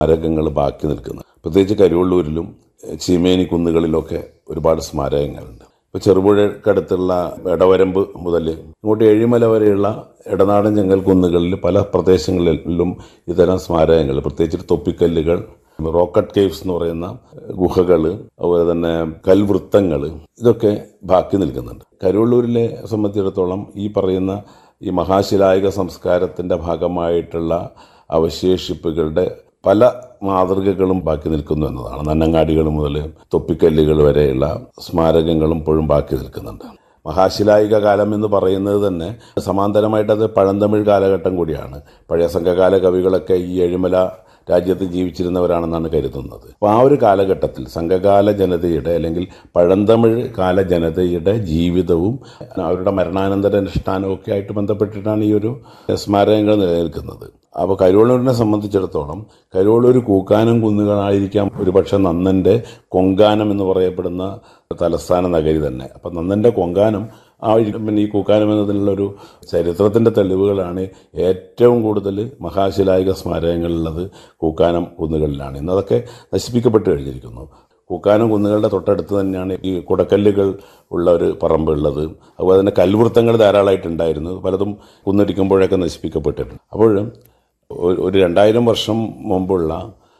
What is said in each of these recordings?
സ്മാരകങ്ങൾ ബാക്കി നിൽക്കുന്നത് പ്രത്യേകിച്ച് കരുവള്ളൂരിലും ചീമേനി കുന്നുകളിലൊക്കെ ഒരുപാട് സ്മാരകങ്ങളുണ്ട് ഇപ്പോൾ ചെറുപുഴക്കടുത്തുള്ള ഇടവരമ്പ് മുതൽ ഇങ്ങോട്ട് ഏഴിമല വരെയുള്ള ഇടനാടൻ ചെങ്കൽ കുന്നുകളിൽ പല പ്രദേശങ്ങളിലും ഇത്തരം സ്മാരകങ്ങൾ പ്രത്യേകിച്ച് തൊപ്പിക്കല്ലുകൾ റോക്കറ്റ് കേവ്സ് എന്ന് പറയുന്ന ഗുഹകൾ അതുപോലെ തന്നെ കൽവൃത്തങ്ങൾ ഇതൊക്കെ ബാക്കി നിൽക്കുന്നുണ്ട് കരുവള്ളൂരിലെ സംബന്ധിച്ചിടത്തോളം ഈ പറയുന്ന ഈ മഹാശിലായിക സംസ്കാരത്തിന്റെ ഭാഗമായിട്ടുള്ള അവശേഷിപ്പുകളുടെ പല മാതൃകകളും ബാക്കി നിൽക്കുന്നു എന്നതാണ് നന്നങ്ങാടികൾ മുതൽ തൊപ്പിക്കല്ലുകൾ വരെയുള്ള സ്മാരകങ്ങളും ഇപ്പോഴും ബാക്കി നിൽക്കുന്നുണ്ട് മഹാശിലായിക കാലം എന്ന് പറയുന്നത് തന്നെ സമാന്തരമായിട്ട് അത് പഴന്തമിഴ് കാലഘട്ടം കൂടിയാണ് പഴയ സംഘകാല കവികളൊക്കെ ഈ എഴുമല രാജ്യത്ത് ജീവിച്ചിരുന്നവരാണെന്നാണ് കരുതുന്നത് അപ്പോൾ ആ ഒരു കാലഘട്ടത്തിൽ സംഘകാല ജനതയുടെ അല്ലെങ്കിൽ പഴന്തമിഴ് കാല ജനതയുടെ ജീവിതവും അവരുടെ മരണാനന്തര അനുഷ്ഠാനവും ഒക്കെ ആയിട്ട് ബന്ധപ്പെട്ടിട്ടാണ് ഈ ഒരു സ്മാരകങ്ങൾ നിലനിൽക്കുന്നത് അപ്പോൾ കരുവള്ളൂരിനെ സംബന്ധിച്ചിടത്തോളം കരുവള്ളൂർ കൂക്കാനം കുന്നുകളായിരിക്കാം ഒരുപക്ഷെ നന്നൻ്റെ കൊങ്കാനം എന്ന് പറയപ്പെടുന്ന തലസ്ഥാന നഗരി തന്നെ അപ്പം നന്നൻ്റെ കൊങ്കാനം ആ പിന്നെ ഈ കൂക്കാനം എന്നതിനുള്ളൊരു ചരിത്രത്തിൻ്റെ തെളിവുകളാണ് ഏറ്റവും കൂടുതൽ മഹാശിലായിക സ്മാരകങ്ങളുള്ളത് കൂക്കാനം കുന്നുകളിലാണ് ഇന്നതൊക്കെ നശിപ്പിക്കപ്പെട്ട് കഴിഞ്ഞിരിക്കുന്നു കൂക്കാനം കുന്നുകളുടെ തൊട്ടടുത്ത് തന്നെയാണ് ഈ കുടക്കല്ലുകൾ ഉള്ള ഒരു പറമ്പ് ഉള്ളത് അതുപോലെ തന്നെ കൽവൃത്തങ്ങൾ ധാരാളമായിട്ടുണ്ടായിരുന്നു പലതും കുന്നിടിക്കുമ്പോഴൊക്കെ നശിപ്പിക്കപ്പെട്ടിട്ടുണ്ട് അപ്പോൾ ഒരു രണ്ടായിരം വർഷം മുമ്പുള്ള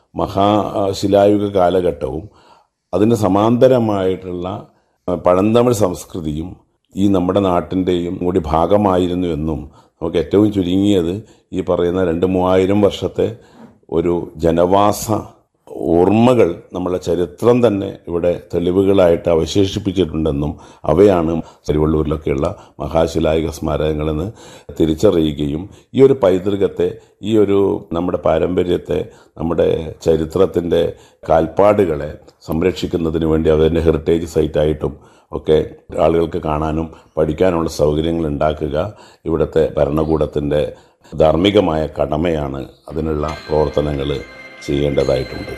മഹാശിലായുഗ കാലഘട്ടവും അതിന് സമാന്തരമായിട്ടുള്ള പഴന്തമിഴ് സംസ്കൃതിയും ഈ നമ്മുടെ നാട്ടിൻ്റെയും കൂടി ഭാഗമായിരുന്നു എന്നും നമുക്ക് ഏറ്റവും ചുരുങ്ങിയത് ഈ പറയുന്ന രണ്ട് മൂവായിരം വർഷത്തെ ഒരു ജനവാസ ഓർമ്മകൾ നമ്മളെ ചരിത്രം തന്നെ ഇവിടെ തെളിവുകളായിട്ട് അവശേഷിപ്പിച്ചിട്ടുണ്ടെന്നും അവയാണ് തിരുവള്ളൂരിലൊക്കെയുള്ള മഹാശിലായിക സ്മാരകങ്ങളെന്ന് തിരിച്ചറിയുകയും ഈ ഒരു പൈതൃകത്തെ ഈ ഒരു നമ്മുടെ പാരമ്പര്യത്തെ നമ്മുടെ ചരിത്രത്തിൻ്റെ കാൽപ്പാടുകളെ സംരക്ഷിക്കുന്നതിന് വേണ്ടി അതിൻ്റെ ഹെറിറ്റേജ് സൈറ്റായിട്ടും ഒക്കെ ആളുകൾക്ക് കാണാനും പഠിക്കാനുള്ള സൗകര്യങ്ങൾ ഉണ്ടാക്കുക ഇവിടുത്തെ ഭരണകൂടത്തിൻ്റെ ധാർമ്മികമായ കടമയാണ് അതിനുള്ള പ്രവർത്തനങ്ങൾ ചെയ്യേണ്ടതായിട്ടുണ്ട്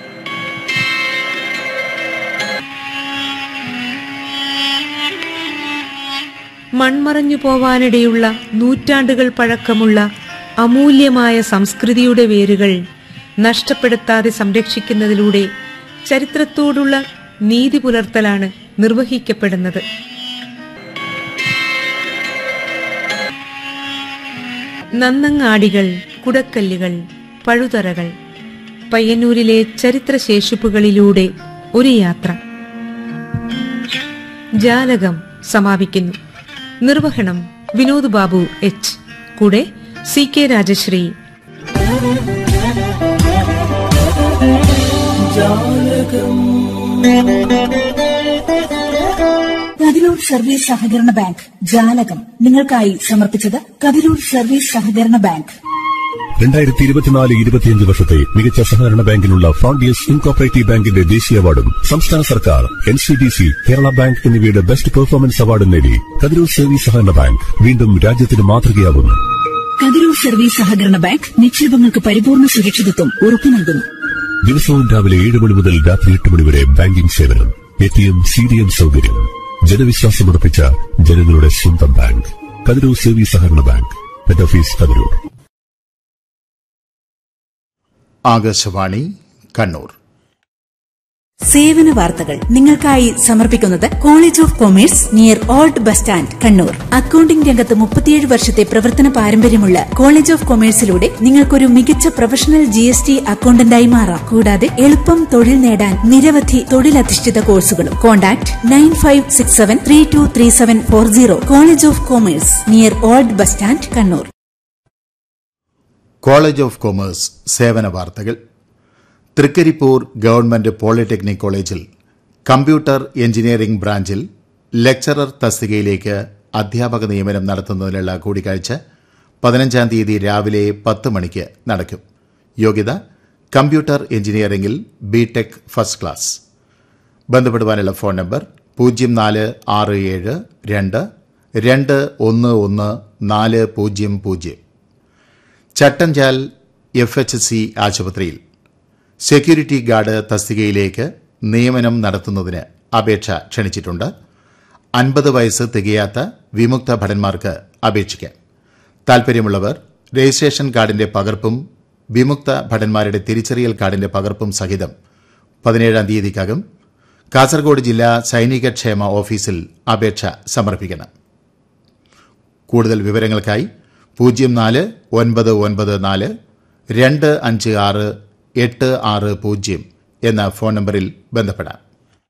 മൺമറഞ്ഞു പോവാനിടയുള്ള നൂറ്റാണ്ടുകൾ പഴക്കമുള്ള അമൂല്യമായ സംസ്കൃതിയുടെ വേരുകൾ നഷ്ടപ്പെടുത്താതെ സംരക്ഷിക്കുന്നതിലൂടെ ചരിത്രത്തോടുള്ള നീതി പുലർത്തലാണ് നിർവഹിക്കപ്പെടുന്നത് നന്നങ്ങാടികൾ കുടക്കല്ലുകൾ പഴുതറകൾ പയ്യന്നൂരിലെ ചരിത്രശേഷിപ്പുകളിലൂടെ ഒരു യാത്ര ജാലകം സമാപിക്കുന്നു നിർവഹണം വിനോദ് ബാബു എച്ച് കൂടെ C K Rajasree Kathirur service സഹകരണ ബാങ്ക് ജാലകം നിങ്ങൾക്കായി സമർപ്പിച്ചത് കതിരൂർ സർവീസ് സഹകരണ ബാങ്ക് രണ്ടായിരത്തി ഇരുപത്തിനാല് ഇരുപത്തിയഞ്ച് വർഷത്തെ മികച്ച സഹകരണ ബാങ്കിനുള്ള ഫ്രോണ്ടിയസ് ഇൻകോപ്പറേറ്റീവ് ബാങ്കിന്റെ ദേശീയ അവാർഡും സംസ്ഥാന സർക്കാർ N C D C Kerala bank എന്നിവയുടെ ബെസ്റ്റ് പെർഫോമൻസ് അവാർഡും നേടി കതിരൂർ സർവീസ് സഹകരണ ബാങ്ക് വീണ്ടും രാജ്യത്തിന് മാതൃകയാവുന്നു കതിരൂർ സർവീസ് സഹകരണ ബാങ്ക് നിക്ഷേപങ്ങൾക്ക് പരിപൂർണ സുരക്ഷിതത്വം ഉറപ്പു നൽകുന്നു ദിവസവും രാവിലെ ഏഴ് മണി മുതൽ രാത്രി എട്ട് മണി വരെ ബാങ്കിംഗ് സേവനം A T M C D M സൗകര്യം ജനവിശ്വാസമർപ്പിച്ച ജനങ്ങളുടെ സ്വന്തം ബാങ്ക് കതിരൂർ സർവീസ് സഹകരണ bank head office Kathirur Akashvani Kannur സേവന വാർത്തകൾ നിങ്ങൾക്കായി സമർപ്പിക്കുന്നത് college of commerce near old bus stand Kannur accounting രംഗത്ത് മുപ്പത്തിയേഴ് വർഷത്തെ പ്രവർത്തന പാരമ്പര്യമുള്ള കോളേജ് ഓഫ് കൊമേഴ്സിലൂടെ നിങ്ങൾക്കൊരു മികച്ച പ്രൊഫഷണൽ ജി എസ് ടി അക്കൌണ്ടന്റായി മാറാം കൂടാതെ എളുപ്പം തൊഴിൽ നേടാൻ നിരവധി തൊഴിലധിഷ്ഠിത കോഴ്സുകളും contact nine five six seven three two three seven four zero college of commerce near old bus stand Kannur college of commerce സേവന വാർത്തകൾ തൃക്കരിപ്പൂർ ഗവൺമെന്റ് പോളിടെക്നിക് കോളേജിൽ കമ്പ്യൂട്ടർ എഞ്ചിനീയറിംഗ് ബ്രാഞ്ചിൽ ലെക്ചറർ തസ്തികയിലേക്ക് അധ്യാപക നിയമനം നടത്തുന്നതിനുള്ള കൂടിക്കാഴ്ച പതിനഞ്ചാം തീയതി രാവിലെ പത്ത് മണിക്ക് നടക്കും യോഗ്യത കമ്പ്യൂട്ടർ എഞ്ചിനീയറിംഗിൽ ബിടെക് ഫസ്റ്റ് ക്ലാസ് ബന്ധപ്പെടുവാനുള്ള ഫോൺ നമ്പർ പൂജ്യം നാല് ആറ് ഏഴ് രണ്ട് രണ്ട് ഒന്ന് ഒന്ന് നാല് പൂജ്യം പൂജ്യം ചട്ടഞ്ചാൽ എഫ് എച്ച് സി ആശുപത്രിയിൽ സെക്യൂരിറ്റി ഗാർഡ് തസ്തികയിലേക്ക് നിയമനം നടത്തുന്നതിന് അപേക്ഷ ക്ഷണിച്ചിട്ടുണ്ട് അൻപത് വയസ്സ് തികയാത്ത വിമുക്ത ഭടന്മാർക്ക് അപേക്ഷിക്കാം താൽപര്യമുള്ളവർ രജിസ്ട്രേഷൻ കാർഡിന്റെ പകർപ്പും വിമുക്ത ഭടന്മാരുടെ തിരിച്ചറിയൽ കാർഡിന്റെ പകർപ്പും സഹിതം പതിനേഴാം തീയതിക്കകം കാസർഗോഡ് ജില്ലാ സൈനിക ക്ഷേമ ഓഫീസിൽ അപേക്ഷ സമർപ്പിക്കണം കൂടുതൽ വിവരങ്ങൾക്കായി പൂജ്യം നാല് ഒൻപത് ഒൻപത് നാല് രണ്ട് അഞ്ച് ആറ് എട്ട് ആറ് പൂജ്യം എന്ന ഫോൺ നമ്പറിൽ ബന്ധപ്പെടാം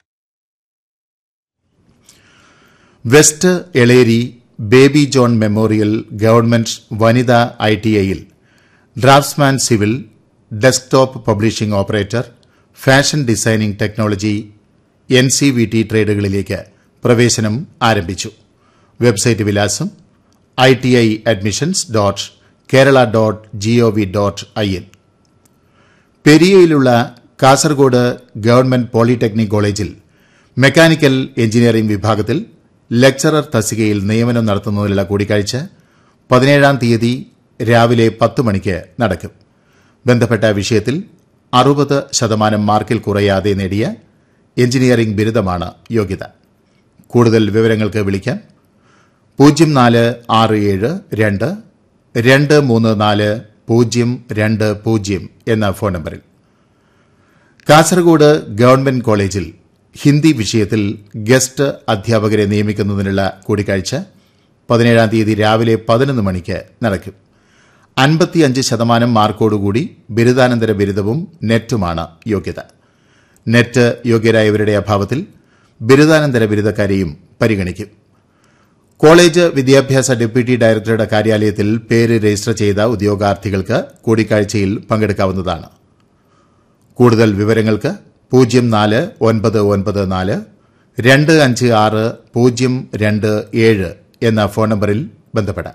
west Eleri Baby John memorial government വനിതാ ഐ ടി ഐയിൽ draughtsman civil desktop publishing operator fashion designing technology N C V T ട്രേഡുകളിലേക്ക് പ്രവേശനം ആരംഭിച്ചു വെബ്സൈറ്റ് വിലാസം I T I admissions dot Kerala dot gov dot I N പെരിയയിലുള്ള കാസർഗോഡ് ഗവൺമെന്റ് പോളിടെക്നിക് കോളേജിൽ മെക്കാനിക്കൽ എഞ്ചിനീയറിംഗ് വിഭാഗത്തിൽ lecturer തസ്തികയിൽ നിയമനം നടത്തുന്നതിനുള്ള കൂടിക്കാഴ്ച പതിനേഴാം തീയതി രാവിലെ പത്ത് മണിക്ക് നടക്കും ബന്ധപ്പെട്ട വിഷയത്തിൽ അറുപത് ശതമാനം മാർക്കിൽ കുറയാതെ നേടിയ എഞ്ചിനീയറിംഗ് ബിരുദമാണ് യോഗ്യത കൂടുതൽ വിവരങ്ങൾക്ക് വിളിക്കാം പൂജ്യം നാല് ആറ് ഏഴ് രണ്ട് രണ്ട് മൂന്ന് നാല് പൂജ്യം രണ്ട് പൂജ്യം എന്ന ഫോൺ നമ്പറിൽ കാസർഗോഡ് ഗവൺമെന്റ് കോളേജിൽ ഹിന്ദി വിഷയത്തിൽ ഗസ്റ്റ് അധ്യാപകരെ നിയമിക്കുന്നതിനുള്ള കൂടിക്കാഴ്ച പതിനേഴാം തീയതി രാവിലെ പതിനൊന്ന് മണിക്ക് നടക്കും അൻപത്തിയഞ്ച് ശതമാനം മാർക്കോടുകൂടി ബിരുദാനന്തര ബിരുദവും നെറ്റുമാണ് യോഗ്യത നെറ്റ് യോഗ്യരായവരുടെ അഭാവത്തിൽ ബിരുദാനന്തര ബിരുദക്കാരെയും പരിഗണിക്കും കോളേജ് വിദ്യാഭ്യാസ ഡെപ്യൂട്ടി ഡയറക്ടറുടെ കാര്യാലയത്തിൽ പേര് രജിസ്റ്റർ ചെയ്ത ഉദ്യോഗാർത്ഥികൾക്ക് കൂടിക്കാഴ്ചയിൽ പങ്കെടുക്കാവുന്നതാണ് കൂടുതൽ വിവരങ്ങൾക്ക് പൂജ്യം നാല് ഒൻപത് ഒൻപത് നാല് രണ്ട് അഞ്ച് ആറ് പൂജ്യം രണ്ട് ഏഴ് എന്ന ഫോൺ നമ്പറിൽ ബന്ധപ്പെടാം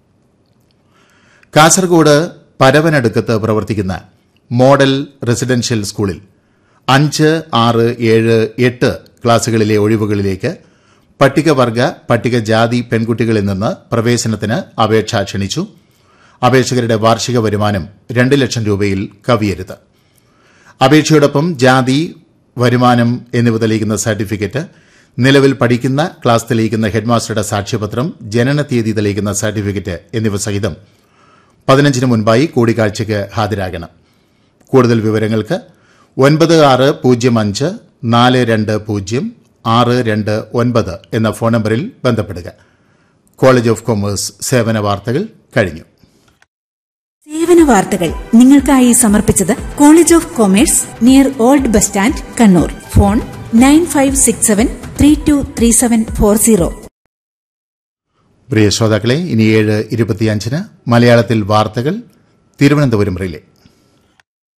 കാസർഗോഡ് പരവനടുക്കത്ത് പ്രവർത്തിക്കുന്ന മോഡൽ റെസിഡൻഷ്യൽ സ്കൂളിൽ അഞ്ച് ആറ് ഏഴ് എട്ട് ക്ലാസുകളിലെ ഒഴിവുകളിലേക്ക് പട്ടികവർഗ പട്ടികജാതി പെൺകുട്ടികളിൽ നിന്ന് പ്രവേശനത്തിന് അപേക്ഷ ക്ഷണിച്ചു അപേക്ഷകരുടെ വാർഷിക വരുമാനം രണ്ട് ലക്ഷം രൂപയിൽ കവിയരുത് അപേക്ഷയോടൊപ്പം ജാതി വരുമാനം എന്നിവ തെളിയിക്കുന്ന സർട്ടിഫിക്കറ്റ് നിലവിൽ പഠിക്കുന്ന ക്ലാസ് തെളിയിക്കുന്ന ഹെഡ്മാസ്റ്ററുടെ സാക്ഷ്യപത്രം ജനന തീയതി തെളിയിക്കുന്ന സർട്ടിഫിക്കറ്റ് എന്നിവ സഹിതം പതിനഞ്ചിന് മുൻപായി കൂടിക്കാഴ്ചയ്ക്ക് ഹാജരാകണം കൂടുതൽ വിവരങ്ങൾക്ക് ഒൻപത് ആറ് പൂജ്യം അഞ്ച് നാല് രണ്ട് പൂജ്യം ആറ് രണ്ട് ഒൻപത് എന്ന ഫോൺ നമ്പറിൽ ബന്ധപ്പെടുക കോളേജ് ഓഫ് കൊമേഴ്സ് സേവന വാർത്തകൾ കഴിഞ്ഞു സേവന വാർത്തകൾ നിങ്ങൾക്കായി സമർപ്പിച്ചത് college of commerce near old bus stand Kannur phone nine five six seven three two three seven four zero പ്രിയ ശ്രോതാക്കളെ ഇനി ഏഴ് ഇരുപത്തിയഞ്ചിന് മലയാളത്തിൽ വാർത്തകൾ തിരുവനന്തപുരം റിലേ